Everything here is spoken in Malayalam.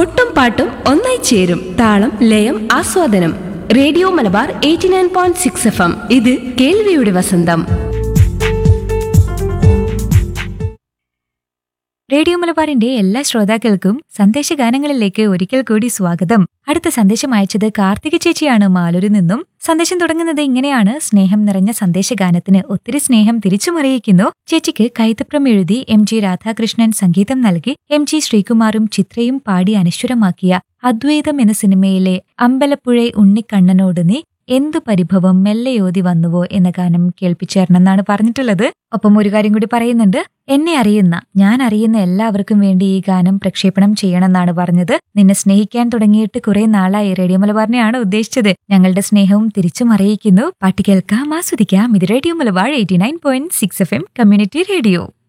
കൊട്ടും പാട്ടും ഒന്നായി ചേരും താളം ലയം ആസ്വാദനം radio Malabar eighty nine point six F M ഇത് കേൾവിയുടെ വസന്തം റേഡിയോ മലബാറിന്റെ എല്ലാ ശ്രോതാക്കൾക്കും സന്ദേശഗാനങ്ങളിലേക്ക് ഒരിക്കൽ കൂടി സ്വാഗതം അടുത്ത സന്ദേശം അയച്ചത് കാർത്തിക ചേച്ചിയാണ് മാലൂരിൽ നിന്നും സന്ദേശം തുടങ്ങുന്നത് ഇങ്ങനെയാണ് സ്നേഹം നിറഞ്ഞ സന്ദേശഗാനത്തിന് ഒത്തിരി സ്നേഹം തിരിച്ചുമറിയിക്കുന്നു ചേച്ചിക്ക് കൈതപ്രം എഴുതി എം ജി രാധാകൃഷ്ണൻ സംഗീതം നൽകി എം ജി ശ്രീകുമാറും ചിത്രയും പാടി അനശ്വരമാക്കിയ അദ്വൈതം എന്ന സിനിമയിലെ അമ്പലപ്പുഴ ഉണ്ണിക്കണ്ണനോട് നീ എന്തു പരിഭവം മെല്ലെയോതി വന്നുവോ എന്ന ഗാനം കേൾപ്പിച്ചേരണമെന്നാണ് പറഞ്ഞിട്ടുള്ളത് ഒപ്പം ഒരു കാര്യം കൂടി പറയുന്നുണ്ട് എന്നെ അറിയുന്ന ഞാൻ അറിയുന്ന എല്ലാവർക്കും വേണ്ടി ഈ ഗാനം പ്രക്ഷേപണം ചെയ്യണമെന്നാണ് പറഞ്ഞത് നിന്നെ സ്നേഹിക്കാൻ തുടങ്ങിയിട്ട് കുറെ നാളായി റേഡിയോ മലബാറിനെയാണ് ഉദ്ദേശിച്ചത് ഞങ്ങളുടെ സ്നേഹവും തിരിച്ചും അറിയിക്കുന്നു പാട്ട് കേൾക്കാം ആസ്വദിക്കാം ഇത് radio Malabar eighty nine point six F M community radio